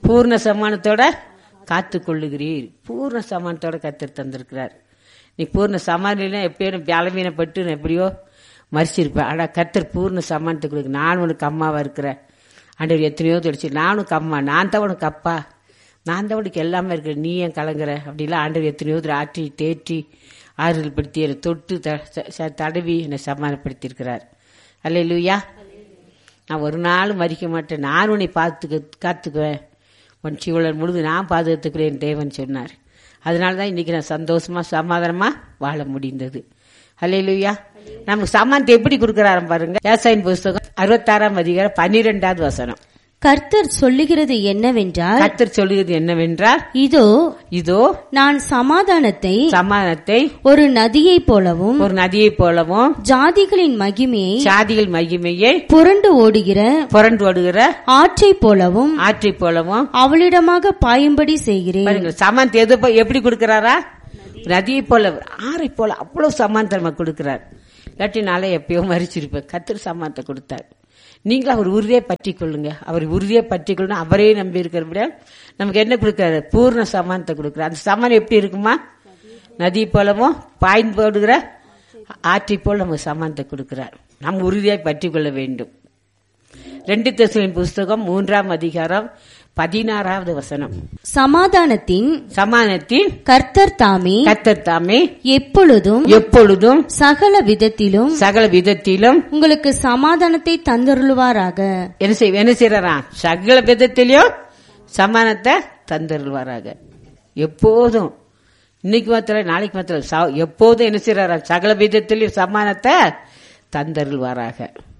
பூர்ண சமானத்தோட காத்து கொள்ளுகிறீர் பூர்ண சமானத்தோட கத்தர் தந்திருக்கிறார் நீ பூர்ண சமானம் எப்பயும் பலவீனப்பட்டு நான் எப்படியோ மறிச்சிருப்பேன் ஆனா கத்தர் பூர்ண சமானத்தை கொடுக்கு நான் உனக்கு அம்மாவா இருக்கிறேன் ஆண்டவர் எத்தனையோ தொடிச்சு நான் உனக்கு அம்மா நான் தான் உனக்கு அப்பா நான் தான் உனக்கு எல்லாமே இருக்கிறேன் நீ ஏன் கலங்குற அப்படிலாம் ஆண்டவர் எத்தனையோ தடவை ஆற்றி தேற்றி ஆறுதல் படுத்தி என்னை தொட்டு த- ச- ச- தடவி என்னை சமாதானப்படுத்தியிருக்கிறார் அல்லேலூயா நான் ஒரு நாளும் மறிக்க மாட்டேன் நான் உன்னை பார்த்துக்க காத்துக்குவேன் உன் சீவலர் முழுது நான் பாதுகாத்துக்கிறேன் தேவன் சொன்னார் அதனால தான் இன்னைக்கு நான் சந்தோஷமா சமாதானமா வாழ முடிந்தது அல்லேலூயா நமக்கு சமானத்தை எப்படி கொடுக்கறாரு பாருங்க விவசாயின் புஸ்தகம் அறுபத்தாறாம் அதிகாரம் பன்னிரெண்டாவது வசனம் கர்த்தர் சொல்லுகிறது என்னவென்றால் கர்த்தர் சொல்லுகிறது என்னவென்றால் இதோ இதோ நான் சமாதானத்தை சமாதானத்தை ஒரு நதியைப் போலவும் ஒரு நதியைப் போலவும் ஜாதிகளின் மகிமையை சாதிகள் மகிமையை புரண்டு ஓடுகிற புரண்டு ஓடுகிற ஆற்றைப் போலவும் ஆற்றைப் போலவும் அவளிடமாக பாயும்படி செய்கிறேன் பாருங்க சமானத்தை எது போ- எப்படி கொடுக்கறாரா நதியை போல ஆறை போல அவ்வளவு சமானத்தை நமக்கு கொடுக்கிறார் இல்லாட்டினால எப்பயோ மறிச்சிருப்பேன் கத்திர சமானத்தை கொடுத்தார் நீங்களும் அவர் உறுதியை பற்றி கொள்ளுங்க அவர் உறுதியை பற்றி கொள்ளணும் அவரே நம்பி இருக்கிறபடியா நமக்கு என்ன கொடுக்கிறாரு பூர்ண சமானத்தை கொடுக்கிறார் அந்த சமானம் எப்படி இருக்குமா நதி போலவும் பாய்ந்து போடுகிற ஆற்றை போல் நமக்கு சமானத்தை கொடுக்கிறார் நம்ம உறுதியாய் பற்றி கொள்ள வேண்டும் ரெண்டு தெசலின் புஸ்தகம் மூன்றாம் அதிகாரம் பதினாறாவது வசனம் சமாதானத்தின் சமானத்தின் கர்த்தர் தாமே கத்தர் தாமே எப்பொழுதும் எப்பொழுதும் சகல விதத்திலும் சகல விதத்திலும் உங்களுக்கு சமாதானத்தை தந்தருளுவாராக என்ன செய் என்ன செய்யறாரா சகல விதத்திலையும் சமானத்தை தந்தருள்வாராக எப்போதும் இன்னைக்கு மாத்திரம் நாளைக்கு மாத்திரம் ச- எப்போதும் என்ன செய்யறாரா சகல விதத்திலையும் சமானத்தை தந்தருள்வாராக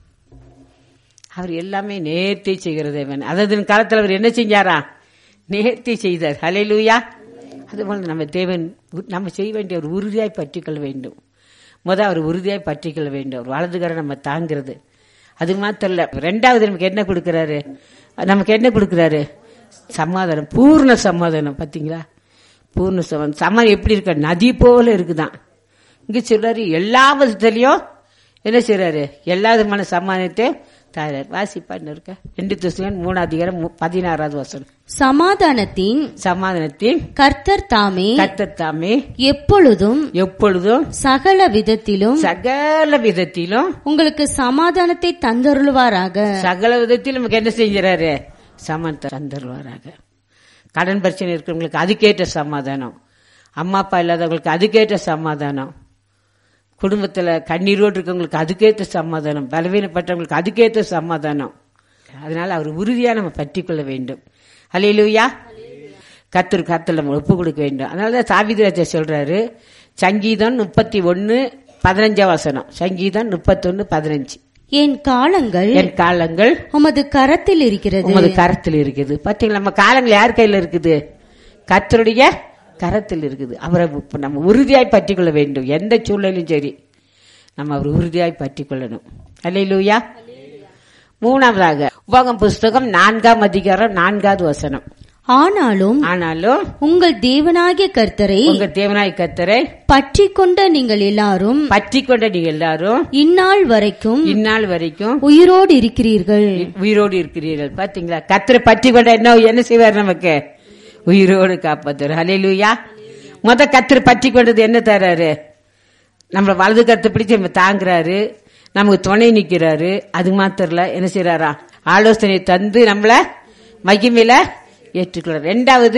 அவர் எல்லாமே நேர்த்தி செய்கிற தேவன் அதாவது காலத்தில் அவர் என்ன செஞ்சாரா நேர்த்தி செய்தார் ஹalleluya அதுபோல நம்ம தேவன் உ- நம்ம செய்ய வேண்டிய ஒரு உறுதியாய் பற்றிக்கொள்ள வேண்டும் முத அவர் உறுதியாய் பற்றிக்கொள்ள வேண்டும் ஒரு வலதுகரை நம்ம தாங்கிறது அது மாத்திரம் இல்ல ரெண்டாவது நமக்கு என்ன கொடுக்கறாரு நமக்கு என்ன கொடுக்கறாரு சமாதானம் பூர்ண சமாதானம் பாத்தீங்களா பூர்ண சமாதானம் சமாதானம் எப்படி இருக்க நதி போல இருக்குதான் இங்க சொல்றாரு எல்லா விதத்திலையும் என்ன செய்றாரு எல்லா விதமான சமாதானத்தை தாரார் வாசிப்பான்னு இருக்க ரெண்டு துசகன் மூணாவது அதிகாரம் மு- பதினாறாவது வசனம் சமாதானத்தின் சமாதானத்தின் கர்த்தர் தாமே கர்த்தர் தாமே எப்பொழுதும் எப்பொழுதும் சகல விதத்திலும் சகல விதத்திலும் உங்களுக்கு சமாதானத்தை தந்தருளுவாராக சகல விதத்திலும் நமக்கு என்ன செஞ்சுறாரு சமானத்தை தந்துருவாராக கடன் பிரச்சனை இருக்கிறவங்களுக்கு அதுக்கேற்ற சமாதானம் அம்மா அப்பா இல்லாதவங்களுக்கு அதுக்கேற்ற சமாதானம் குடும்பத்துல கண்ணீரோடு இருக்கவங்களுக்கு அதுக்கேற்ற சமாதானம் பலவீனப்பட்டவங்களுக்கு அதுக்கேற்ற சமாதானம் அதனால அவர் உறுதியா நம்ம பற்றி கொள்ள வேண்டும் அலையிலுயா கத்தர் கத்தர் நம்ம ஒப்பு கொடுக்க வேண்டும் அதனாலதான் சாவிதிராஜா சொல்றாரு சங்கீதம் முப்பத்தி ஒன்னு பதினஞ்சாம் வசனம் சங்கீதம் முப்பத்தொன்னு பதினஞ்சு என் காலங்கள் என் காலங்கள் உமது கரத்தில் இருக்கிறது உமது கரத்தில் இருக்குது பாத்தீங்களா நம்ம காலங்கள் யார் கையில இருக்குது கர்த்தருடைய கரத்தில் இருக்குது அவரை இப்ப நம்ம உறுதியாய் பற்றிக் கொள்ள வேண்டும் எந்த சூழ்நிலையும் சரி நம்ம அவர் உறுதியாய் பற்றிக் கொள்ளணும் அல்லையிலூயா மூணாவதாக உபகம் புஸ்தகம் நான்காம் அதிகாரம் நான்காவது வசனம் ஆனாலும் ஆனாலும் உங்கள் தேவனாகிய கர்த்தரை உங்க தேவனாய் கர்த்தரை பற்றி கொண்ட நீங்கள் எல்லாரும் பற்றி கொண்ட நீங்க எல்லாரும் இந்நாள் வரைக்கும் இந்நாள் வரைக்கும் உயிரோடு இருக்கிறீர்கள் உயிரோடு இருக்கிறீர்கள் பாத்தீங்களா கத்தரை பற்றி கொண்ட என்ன என்ன செய்வார் நமக்கு உயிரோடு காப்பாத்துறாரு ஹalleluya முத கத்தரை பற்றி கொண்டது என்ன தராரு நம்மள வலது கருத்தை பிடிச்சு நம்ம தாங்குறாரு நமக்கு துணை நிக்கிறாரு அது மாத்திரம் இல்ல என்ன செய்யறாரா ஆலோசனை தந்து நம்மள மகிமையில ஏற்றுக்கிறார் ரெண்டாவது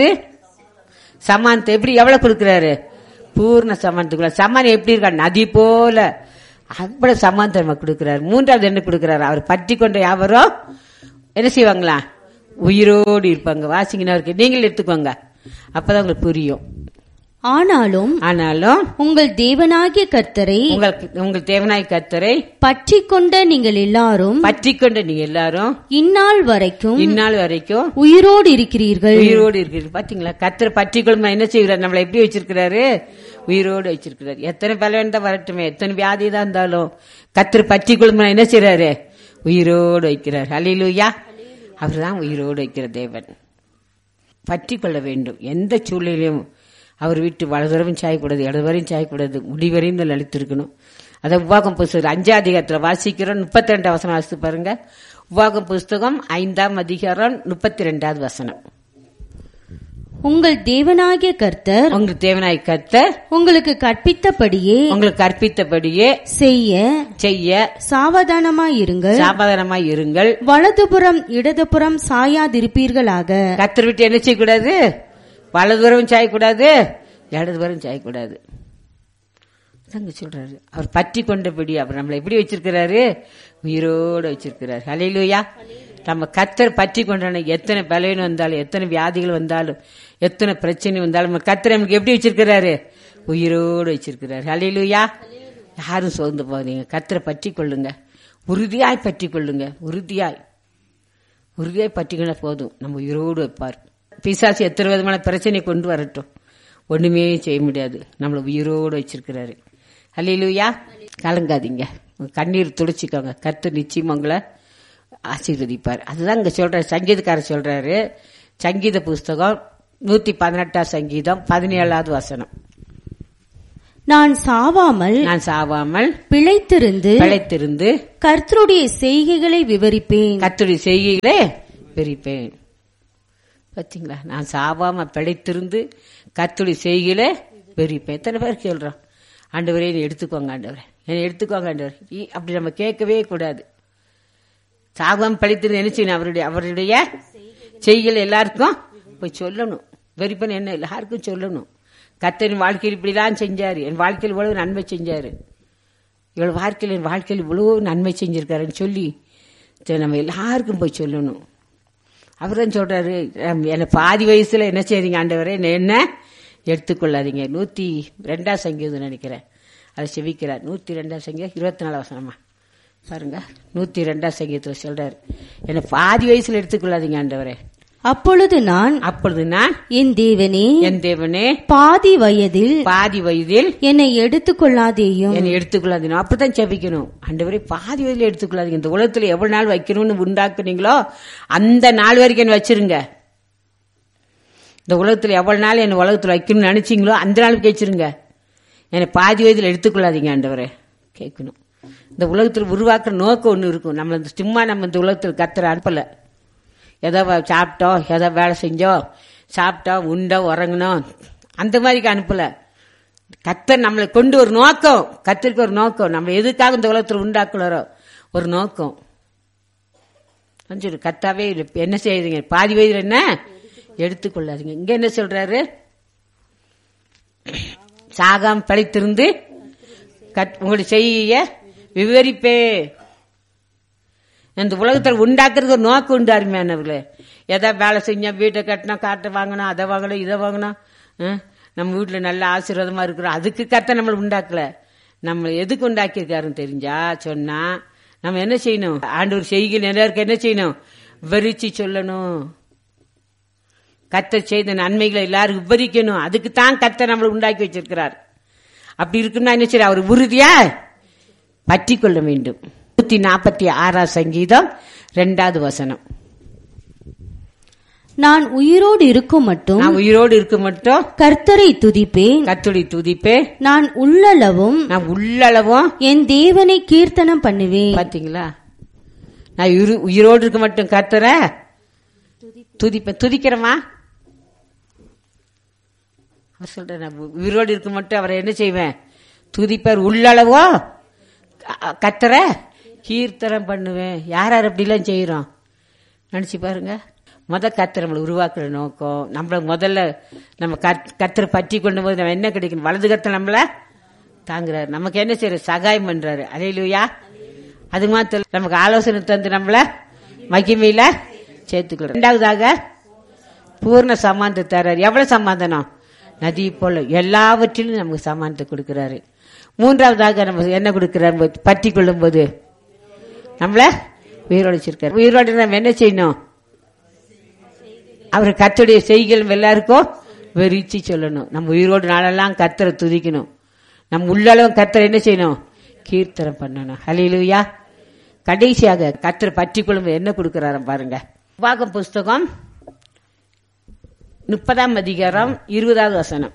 சமானத்தை எப்படி எவ்வளவு கொடுக்கிறாரு பூர்ண சமானத்துக்குள்ள சமானம் எப்படி இருக்கா நதி போல அவ்வளவு சமானத்தை நம்ம கொடுக்கிறாரு மூன்றாவது என்ன கொடுக்கிறாரு அவர் பற்றி கொண்ட யாவரோ என்ன செய்வாங்களா உயிரோடு இருப்பாங்க வாசிங்கன்னா இருக்கு நீங்களும் எடுத்துக்கோங்க அப்பதான் உங்களுக்கு புரியும் ஆனாலும் ஆனாலும் உங்கள் தேவனாகிய கர்த்தரை உங்களுக்கு உங்கள் தேவனாய் கத்தரை பற்றி கொண்ட நீங்கள் எல்லாரும் பற்றி கொண்ட நீங்க எல்லாரும் இந்நாள் வரைக்கும் இந்நாள் வரைக்கும் உயிரோடு இருக்கிறீர்கள் உயிரோடு இருக்கிறது பாத்தீங்களா கத்தரை பற்றி கொள்ளுமா என்ன செய்கிறார் நம்மளை எப்படி வச்சிருக்கிறாரு உயிரோடு வச்சிருக்கிறாரு எத்தனை பலவன் தான் வரட்டுமே எத்தனை வியாதி தான் இருந்தாலும் கத்தரை பற்றி கொள்ளுமா என்ன செய்யறாரு உயிரோடு வைக்கிறார் அலிலுயா அவர் தான் உயிரோடு வைக்கிற தேவன் பற்றி கொள்ள வேண்டும் எந்த சூழ்நிலையும் அவர் வீட்டு வலதுவரையும் சாயக்கூடாது இடதுவரையும் சாயக்கூடாது முடிவரையும் தான் அழித்திருக்கணும் அதை உவாகம் புஸ்தகம் அஞ்சாம் அதிகாரத்தில் வாசிக்கிறோம் முப்பத்தி ரெண்டாம் வசனம் வாசித்து பாருங்க உவாகம் புஸ்தகம் ஐந்தாம் அதிகாரம் முப்பத்தி ரெண்டாவது வசனம் உங்கள் தேவனாகிய கர்த்தர் உங்களுக்கு தேவனாய் கர்த்தர் உங்களுக்கு கற்பித்தபடியே உங்களுக்கு கற்பித்தபடியே செய்ய செய்ய சாவதானமாயிருங்கள் சாபாதனமாய் இருங்கள் வலதுபுறம் இடதுபுறம் சாயாதிருப்பீர்களாக கத்தர் விட்டு என்ன செய்யக்கூடாது வலதுபுறம் சாயக்கூடாது இடதுபுறம் சாயக்கூடாது தங்க சொல்றாரு அவர் பற்றி கொண்டபடி அவர் நம்மளை எப்படி வச்சிருக்கிறாரு உயிரோடு வச்சிருக்கிறார் ஹalleluya நம்ம கத்தர் பற்றி கொண்டான எத்தனை பலவீனம் வந்தாலும் எத்தனை வியாதிகள் வந்தாலும் எத்தனை பிரச்சனை வந்தாலும் நம்ம கத்தர் நமக்கு எப்படி வச்சிருக்கிறாரு உயிரோடு வச்சிருக்கிறார் ஹalleluya யாரும் சோர்ந்து போறீங்க கத்தரை பற்றி கொள்ளுங்க உறுதியாய் பற்றி கொள்ளுங்க உறுதியாய் உறுதியாய் பற்றிக்கினா போதும் நம்ம உயிரோடு வைப்பார் பிசாசு எத்தனை விதமான பிரச்சனை கொண்டு வரட்டும் ஒண்ணுமே செய்ய முடியாது நம்மளை உயிரோடு வச்சிருக்கிறாரு அல்லையிலுயா கலங்காதீங்க உங்க கண்ணீர் துடைச்சிக்கோங்க கத்து நிச்சயம் உங்களை ஆசீர்வதிப்பார் அதுதான் இங்க சொல்றாரு சங்கீதக்காரர் சொல்றாரு சங்கீத புஸ்தகம் நூத்தி பதினெட்டாம் சங்கீதம் பதினேழாவது வசனம் நான் சாவாமல் நான் சாவாமல் பிழைத்திருந்து பிழைத்திருந்து கர்த்தருடைய செய்கைகளை விவரிப்பேன் கத்துடைய செய்கைகளே பிரிப்பேன் பாத்தீங்களா நான் சாவாம பிழைத்திருந்து கத்துடைய செய்கையிலே பிரிப்பேன் எத்தனை பேர் சொல்றோம் ஆண்டவரே என்னை எடுத்துக்கோங்க ஆண்டவரே என்னை எடுத்துக்கோங்க ஆண்டவர் இ- அப்படி நம்ம கேட்கவே கூடாது சாகாம பிழைத்திருந்து என்ன செய்யணும் அவருடைய அவருடைய செய்கைகள் எல்லாருக்கும் போய் சொல்லணும் வெறிப்பன் என்ன எல்லாருக்கும் சொல்லணும் கத்தரின் வாழ்க்கையில் இப்படிலாம் செஞ்சாரு என் வாழ்க்கையில் இவ்வளவு நன்மை செஞ்சாரு இவ்வளவு வாழ்க்கையில் என் வாழ்க்கையில் இவ்வளவு நன்மை செஞ்சிருக்காருன்னு சொல்லி சரி, நம்ம எல்லாருக்கும் போய் சொல்லணும் அவர் தான் சொல்றாரு "அம், என்னை பாதி வயசுல என்ன செய்றீங்க ஆண்டவரே என்னை என்ன எடுத்துக்கொள்ளாதீங்க நூத்தி ரெண்டாம் சங்கீதம் நினைக்கிறேன் அதை செவிக்கிறார் நூத்தி ரெண்டாம் சங்கீதம் இருபத்தி நாலு வசனமா பாருங்க நூத்தி ரெண்டாம் சங்கீதத்தில் சொல்றாரு என்னை பாதி வயசுல எடுத்துக்கொள்ளாதீங்க ஆண்டவரே அப்பொழுது நான் அப்பொழுது நான் என் தேவனே என் தேவனே பாதி வயதில் பாதி வயதில் என்னை எடுத்துக்கொள்ளாதேயும் என்னை எடுத்துக்கொள்ளாதீங்க அப்படித்தான் ஜெபிக்கணும் ஆண்டவரே பாதி வயதில் எடுத்துக்கொள்ளாதீங்க இந்த உலகத்துல எவ்வளவு நாள் வைக்கணும்னு உண்டாக்குனீங்களோ அந்த நாள் வரைக்கும் என்ன வச்சிருங்க இந்த உலகத்துல எவ்வளவு நாள் என்ன உலகத்துல வைக்கணும்னு நினைச்சீங்களோ அந்த நாளுக்கு வச்சிருங்க என்னை பாதி வயதில் எடுத்துக்கொள்ளாதீங்க ஆண்டவரே கேட்கணும் இந்த உலகத்தில் உருவாக்குற நோக்கம் ஒன்று இருக்கும் நம்ம இந்த சும்மா நம்ம இந்த உலகத்தில் கத்துற அனுப்பல ஏதோ வ- சாப்பிட்டோம் ஏதோ வேலை செஞ்சோம் சாப்பிட்டோம் உண்டோம் உறங்கினோம் அந்த மாதிரிக்கு அனுப்பல கத்தர் நம்மளை கொண்டு ஒரு நோக்கம் கத்திற்கு ஒரு நோக்கம் நம்ம எதுக்காக இந்த உலகத்தில் உண்டாக்குறாரோ ஒரு நோக்கம் கொஞ்சம் கத்தாவே இது என்ன செய்யுறீங்க பாதி வயதில் என்ன எடுத்துக்கொள்ளாதீங்க இங்க என்ன சொல்றாரு சாகாம பழித்திருந்து கத்- உங்களுடைய செய்ய விவரிப்பே இந்த உலகத்தில் உண்டாக்குறது ஒரு நோக்கம் உண்டு அருமையானவர்களே எதா வேலை செஞ்சோம் வீட்டை கட்டினோம் காட்டை வாங்கினோம் அதை வாங்கணும் இதை வாங்கினோம் ஆ? நம்ம வீட்டில் நல்ல ஆசீர்வாதமா இருக்கிறோம் அதுக்கு கத்த நம்மளை உண்டாக்கல நம்ம எதுக்கு உண்டாக்கியிருக்காருன்னு தெரிஞ்சா சொன்னா நம்ம என்ன செய்யணும் ஆண்டவர் செய்கிற எல்லாருக்கும் என்ன செய்யணும் விவரிச்சு சொல்லணும் கத்தர் செய்த நன்மைகளை எல்லாரும் விவரிக்கணும் அதுக்கு தான் கத்தர் நம்மளை உண்டாக்கி வச்சிருக்கிறார் அப்படி இருக்குன்னா என்ன செய்ய அவர் உறுதியா பற்றி கொள்ள வேண்டும் நூத்தி நாற்பத்தி ஆறாம் சங்கீதம் ரெண்டாவது வசனம் நான் உயிரோடு இருக்கும் மட்டும் நான் உயிரோடு இருக்க மட்டும் கர்த்தரை துதிப்பேன் கத்துடி துதிப்பே நான் உள்ளளவும் நான் உள்ளளவும் என் தேவனை கீர்த்தனம் பண்ணுவேன் பாத்தீங்களா நான் உயிரு- உயிரோடு இருக்க மட்டும் கத்துற துதிப்பேன் துதிக்கிறமா அவர் சொல்றேன் நான் உயிரோடு இருக்க மட்டும் அவரை என்ன செய்வேன் துதிப்பார் உள்ளளவோ க- கத்துற கீர்த்தனம் பண்ணுவேன் யார் யார் அப்படிலாம் செய்யறோம் நினைச்சு பாருங்க முத கத்தர் நம்மளை உருவாக்குற நோக்கம் நம்மள முதல்ல நம்ம கத்- கத்தரை பற்றி கொண்டு போது நம்ம என்ன கிடைக்கணும் வலது கத்தை நம்மள தாங்குறாரு நமக்கு என்ன செய்யற சகாயம் பண்றாரு அலையிலுயா அது மாத்திரம் நமக்கு ஆலோசனை தந்து நம்மள மகிமையில சேர்த்துக்கிறோம் ரெண்டாவதாக பூர்ண சமாந்தம் தர்றாரு எவ்வளவு சமாதானம் நதி போல எல்லாவற்றிலும் நமக்கு சமாதானத்தை கொடுக்கிறாரு மூன்றாவதாக நம்ம என்ன கொடுக்கிறாரு பற்றி கொள்ளும் போது நம்மள உயிரோடு வச்சிருக்காரு உயிரோடு நம்ம என்ன செய்யணும் அவர் கத்துடைய செய்கள் எல்லாருக்கும் வெறிச்சு சொல்லணும் நம்ம உயிரோடு நாளெல்லாம் கத்தரை துதிக்கணும் நம்ம உள்ளளவும் கத்தரை என்ன செய்யணும் கீர்த்தனம் பண்ணணும் ஹலிலுயா கடைசியாக கத்தரை பற்றி கொள்ளும் என்ன கொடுக்கிறாராம் பாருங்க உபாகம் புஸ்தகம் முப்பதாம் அதிகாரம் இருபதாவது வசனம்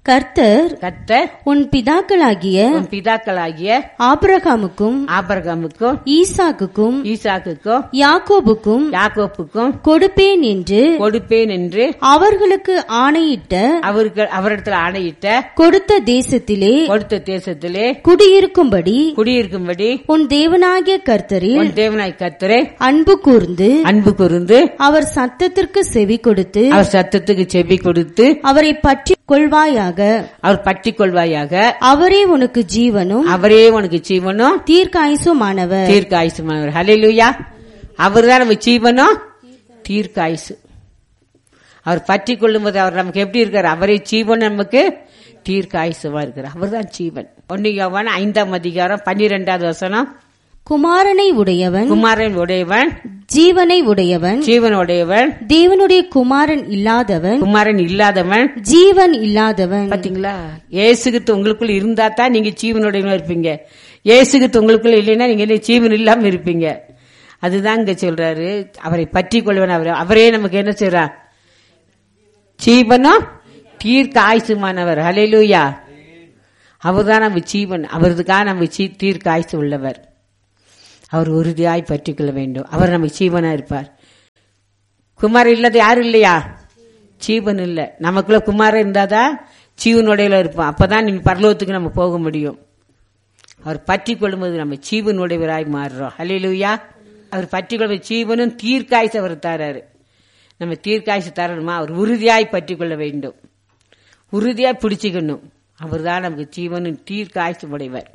கர்த்தர் கர்த்தர் உன் பிதாக்களாகிய உன் பிதாக்களாகிய ஆபிரகாமுக்கும் ஆபரகாமுக்கும் ஈசாக்குக்கும் ஈசாக்குக்கும் யாக்கோபுக்கும் யாக்கோப்புக்கும் கொடுப்பேன் என்று கொடுப்பேன் என்று அவர்களுக்கு ஆணையிட்ட அவருக்கு அவரிடத்துல ஆணையிட்ட கொடுத்த தேசத்திலே கொடுத்த தேசத்திலே குடியிருக்கும்படி குடியிருக்கும்படி உன் தேவனாகிய கர்த்தரில் உன் தேவனாய் கர்த்தரே அன்பு கூர்ந்து அன்பு கூர்ந்து அவர் சத்தத்திற்கு செவி கொடுத்து அவர் சத்தத்துக்கு செவி கொடுத்து அவரை பற்றி கொள்வாயாக அவர் பற்றி கொள்வாயாக அவரே உனக்கு ஜீவனும் அவரே உனக்கு ஜீவனும் தீர்க்காயுசுமானவர் தீர்க்க ஆயுசுமானவர் ஹalleluya அவர் தான் நம்ம ஜீவனும் தீர்க்க ஆயுசு அவர் பற்றி கொள்ளும்போது அவர் நமக்கு எப்படி இருக்கார் அவரே ஜீவன் நமக்கு தீர்க்க ஆயுசுமா இருக்கிறார் அவர் தான் ஜீவன் ஒன்னியவன் ஐந்தாம் அதிகாரம் பன்னிரெண்டாவது வசனம் குமாரனை உடையவன் குமாரன் உடையவன் ஜீவனை உடையவன் ஜீவன் உடையவன் தேவனுடைய குமாரன் இல்லாதவன் குமாரன் இல்லாதவன் ஜீவன் இல்லாதவன் பாத்தீங்களா ஏசுகித்து உங்களுக்குள்ள இருந்தா தான் நீங்க ஜீவனுடையவனா இருப்பீங்க ஏசுகித்து உங்களுக்குள்ள இல்லைன்னா நீங்க என்ன ஜீவன் இல்லாம இருப்பீங்க அதுதான் இங்க சொல்றாரு அவரை பற்றி கொள்வன் அவர் அவரே நமக்கு என்ன செய்றார் ஜீவனும் தீர்க்க ஆயுசுமானவர் ஹalleluya அவர்தான் நம்ம ஜீவன் அவருக்காக நம்ம ஜீ- தீர்க்க ஆயுசு உள்ளவர் அவர் உறுதியாய் பற்றி கொள்ள வேண்டும் அவர் நம்ம ஜீவனா இருப்பார் குமார் இல்லாத யாரும் இல்லையா ஜீவன் இல்ல நமக்குள்ள குமாரன் இருந்தாதான் ஜீவனுடையில இருப்போம் அப்பதான் நீங்க பரலோகத்துக்கு நம்ம போக முடியும் அவர் பற்றி கொள்ளும்போது நம்ம ஜீவனுடையவராய் மாறுறோம் ஹalleluya அவர் பற்றி கொள்வது ஜீவனும் தீர்க்காய்ச்சி அவர் தராரு நம்ம தீர்க்காய்ச்சி தரணுமா அவர் உறுதியாய் பற்றி கொள்ள வேண்டும் உறுதியாய் பிடிச்சுக்கணும் அவர் தான் நமக்கு ஜீவனும் தீர்க்காய்ச்சி உடையவர்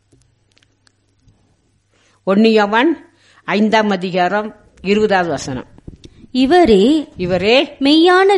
ஒன்னியவன் ஐந்தாம் அதிகாரம் இருபதாவது வசனம் இவரே இவரே மெய்யான